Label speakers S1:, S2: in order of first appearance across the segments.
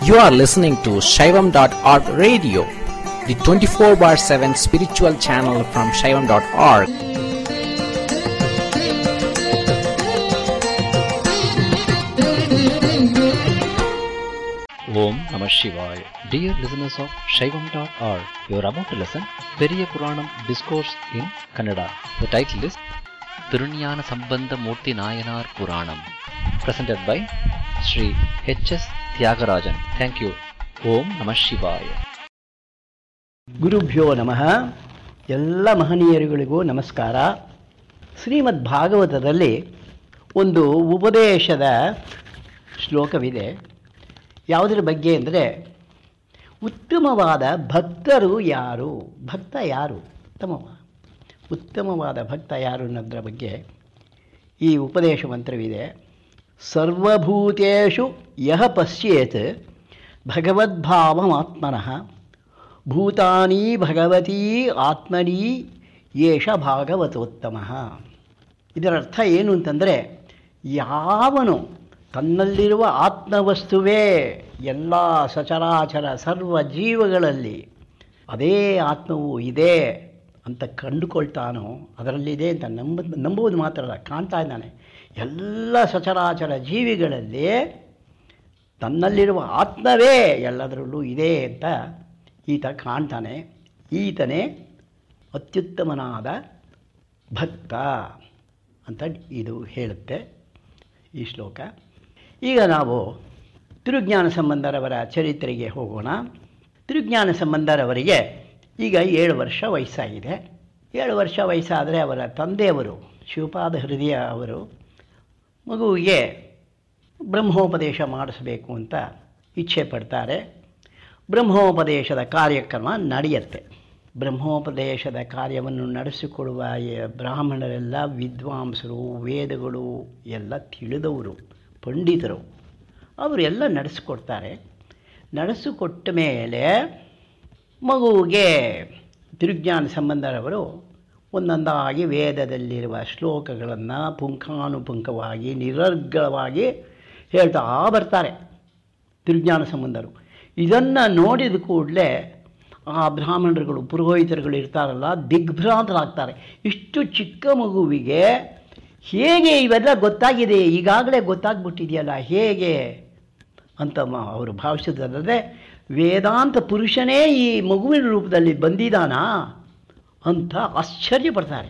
S1: You are listening to Shaivam.org radio, the 24 bar 7 spiritual channel from Shaivam.org.
S2: Om Namah Shivaya. Dear listeners of Shaivam.org, you are about to listen Periya Puranam Discourse in Kannada. The title is Tirunyana Sambandha Murthy Nayanar Puranam. Presented by Sri H.S. Tyagarajan. Thank you. Om Namah Shivaya.
S3: ಗುರುಭ್ಯೋ ನಮಃ ಎಲ್ಲ ಮಹನೀಯರುಗಳಿಗೂ ನಮಸ್ಕಾರ ಶ್ರೀಮದ್ ಭಾಗವತದಲ್ಲಿ ಒಂದು ಉಪದೇಶದ ಶ್ಲೋಕವಿದೆ ಯಾವುದರ ಬಗ್ಗೆ ಅಂದರೆ ಉತ್ತಮವಾದ ಭಕ್ತರು ಯಾರು ಭಕ್ತ ಯಾರು ಉತ್ತಮ ಉತ್ತಮವಾದ ಭಕ್ತ ಯಾರು ಅನ್ನೋದರ ಬಗ್ಗೆ ಈ ಉಪದೇಶ ಮಂತ್ರವಿದೆ ಸರ್ವಭೂತೇಷು ಯಹ ಪಶ್ಯೇತ್ ಭಗವದ್ಭಾವಮಾತ್ಮನಃ ಭೂತಾನಿ ಭಗವತೀ ಆತ್ಮನಿ ಯೇಷ ಭಾಗವತೋತ್ತಮ ಇದರ ಅರ್ಥ ಏನು ಅಂತಂದರೆ ಯಾವನು ತನ್ನಲ್ಲಿರುವ ಆತ್ಮವಸ್ತುವೇ ಎಲ್ಲ ಸಚರಾಚರ ಸರ್ವ ಜೀವಗಳಲ್ಲಿ ಅದೇ ಆತ್ಮವು ಇದೆ ಅಂತ ಕಂಡುಕೊಳ್ತಾನೋ ಅದರಲ್ಲಿದೆ ಅಂತ ನಂಬ ನಂಬುವುದು ಮಾತ್ರ ಅಲ್ಲ ಕಾಣ್ತಾ ಇದ್ದಾನೆ ಎಲ್ಲ ಸಚರಾಚರ ಜೀವಿಗಳಲ್ಲಿ ತನ್ನಲ್ಲಿರುವ ಆತ್ಮವೇ ಎಲ್ಲದರಲ್ಲೂ ಇದೆ ಅಂತ ಈತ ಕಾಣ್ತಾನೆ ಈತನೇ ಅತ್ಯುತ್ತಮನಾದ ಭಕ್ತ ಅಂತ ಇದು ಹೇಳುತ್ತೆ ಈ ಶ್ಲೋಕ ಈಗ ನಾವು ತಿರುಜ್ಞಾನ ಸಂಬಂಧರವರ ಚರಿತ್ರೆಗೆ ಹೋಗೋಣ ತಿರುಜ್ಞಾನ ಸಂಬಂಧರವರಿಗೆ ಈಗ ಏಳು ವರ್ಷ ವಯಸ್ಸಾಗಿದೆ ಏಳು ವರ್ಷ ವಯಸ್ಸಾದರೆ ಅವರ ತಂದೆಯವರು ಶಿವಪಾದ ಹೃದಯ ಅವರು ಮಗುವಿಗೆ ಬ್ರಹ್ಮೋಪದೇಶ ಮಾಡಿಸಬೇಕು ಅಂತ ಇಚ್ಛೆ ಪಡ್ತಾರೆ ಬ್ರಹ್ಮೋಪದೇಶದ ಕಾರ್ಯಕ್ರಮ ನಡೆಯುತ್ತೆ ಬ್ರಹ್ಮೋಪದೇಶದ ಕಾರ್ಯವನ್ನು ನಡೆಸಿಕೊಡುವ ಯ- ಬ್ರಾಹ್ಮಣರೆಲ್ಲ ವಿದ್ವಾಂಸರು ವೇದಗಳು ಎಲ್ಲ ತಿಳಿದವರು ಪಂಡಿತರು ಅವರೆಲ್ಲ ನಡೆಸಿಕೊಡ್ತಾರೆ ನಡೆಸಿಕೊಟ್ಟ ಮೇಲೆ ಮಗುವಿಗೆ ತಿರುಜ್ಞಾನ ಸಂಬಂಧರವರು ಒಂದೊಂದಾಗಿ ವೇದದಲ್ಲಿರುವ ಶ್ಲೋಕಗಳನ್ನು ಪುಂಖಾನುಪುಂಖವಾಗಿ ನಿರರ್ಗಳವಾಗಿ ಹೇಳ್ತಾ ಬರ್ತಾರೆ ತಿರುಜ್ಞಾನ ಸಂಬಂಧರು ಇದನ್ನು ನೋಡಿದ ಕೂಡಲೇ ಆ ಬ್ರಾಹ್ಮಣರುಗಳು ಪುರೋಹಿತರುಗಳು ಇರ್ತಾರಲ್ಲ ದಿಗ್ಭ್ರಾಂತರಾಗ್ತಾರೆ ಇಷ್ಟು ಚಿಕ್ಕ ಮಗುವಿಗೆ ಹೇಗೆ ಇವೆಲ್ಲ ಗೊತ್ತಾಗಿದೆ ಈಗಾಗಲೇ ಗೊತ್ತಾಗ್ಬಿಟ್ಟಿದೆಯಲ್ಲ ಹೇಗೆ ಅಂತ ಮ- ಅವರು ಭಾವಿಸಿದಲ್ಲದೆ ವೇದಾಂತ ಪುರುಷನೇ ಈ ಮಗುವಿನ ರೂಪದಲ್ಲಿ ಬಂದಿದ್ದಾನಾ ಅಂತ ಆಶ್ಚರ್ಯಪಡ್ತಾರೆ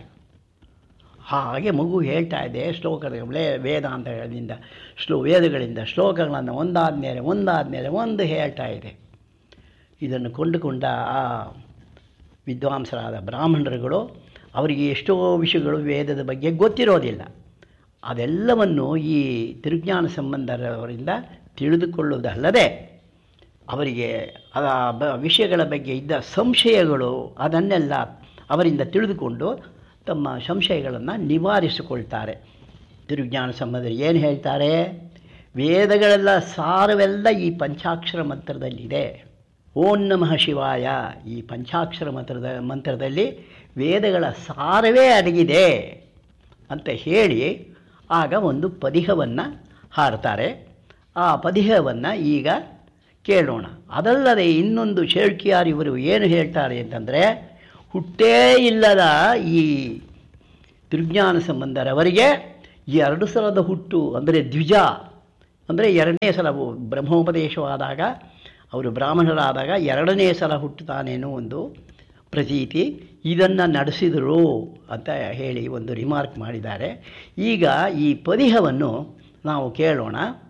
S3: ಹಾಗೆ ಮಗು ಹೇಳ್ತಾ ಇದೆ ಶ್ಲೋಕದ ವೇ- ವೇದಾಂತಗಳಿಂದ ಶ್ಲೋ ವೇದಗಳಿಂದ ಶ್ಲೋಕಗಳನ್ನು ಒಂದಾದ ಮೇಲೆ ಒಂದಾದ ಮೇಲೆ ಒಂದು ಹೇಳ್ತಾ ಇದೆ ಇದನ್ನು ಕೊಂಡುಕೊಂಡ ಆ ವಿದ್ವಾಂಸರಾದ ಬ್ರಾಹ್ಮಣರುಗಳು ಅವರಿಗೆ ಎಷ್ಟೋ ವಿಷಯಗಳು ವೇದದ ಬಗ್ಗೆ ಗೊತ್ತಿರೋದಿಲ್ಲ ಅದೆಲ್ಲವನ್ನು ಈ ತಿರುಜ್ಞಾನ ಸಂಬಂಧರವರಿಂದ ತಿಳಿದುಕೊಳ್ಳುವುದಲ್ಲದೆ ಅವರಿಗೆ ಆ ಬ ವಿಷಯಗಳ ಬಗ್ಗೆ ಇದ್ದ ಸಂಶಯಗಳು ಅದನ್ನೆಲ್ಲ ಅವರಿಂದ ತಿಳಿದುಕೊಂಡು ತಮ್ಮ ಸಂಶಯಗಳನ್ನು ನಿವಾರಿಸಿಕೊಳ್ತಾರೆ ತಿರುಜ್ಞಾನ ಸಂಬಂಧರು ಏನು ಹೇಳ್ತಾರೆ ವೇದಗಳೆಲ್ಲ ಸಾರವೆಲ್ಲ ಈ ಪಂಚಾಕ್ಷರ ಮಂತ್ರದಲ್ಲಿದೆ ಓಂ ನಮಃ ಶಿವಾಯ ಈ ಪಂಚಾಕ್ಷರ ಮಂತ್ರದ ಮಂತ್ರದಲ್ಲಿ ವೇದಗಳ ಸಾರವೇ ಅಡಗಿದೆ ಅಂತ ಹೇಳಿ ಆಗ ಒಂದು ಪದಿಹವನ್ನು ಹಾಡ್ತಾರೆ ಆ ಪದಿಹವನ್ನು ಈಗ ಕೇಳೋಣ ಅದಲ್ಲದೆ ಇನ್ನೊಂದು ಶೇಳ್ಕಿಯಾರ್ ಇವರು ಏನು ಹೇಳ್ತಾರೆ ಅಂತಂದರೆ ಹುಟ್ಟೇ ಇಲ್ಲದ ಈ ತಿರುಜ್ಞಾನ ಸಂಬಂಧರವರಿಗೆ ಎರಡು ಸಲದ ಹುಟ್ಟು ಅಂದರೆ ದ್ವಿಜ ಅಂದರೆ ಎರಡನೇ ಸಲ ಬ್ರಹ್ಮೋಪದೇಶವಾದಾಗ ಅವರು ಬ್ರಾಹ್ಮಣರಾದಾಗ ಎರಡನೇ ಸಲ ಹುಟ್ಟುತ್ತಾನೇನೋ ಒಂದು ಪ್ರತೀತಿ ಇದನ್ನು ನಡೆಸಿದರು ಅಂತ ಹೇಳಿ ಒಂದು ರಿಮಾರ್ಕ್ ಮಾಡಿದ್ದಾರೆ ಈಗ ಈ ಪದಿಹವನ್ನು ನಾವು ಕೇಳೋಣ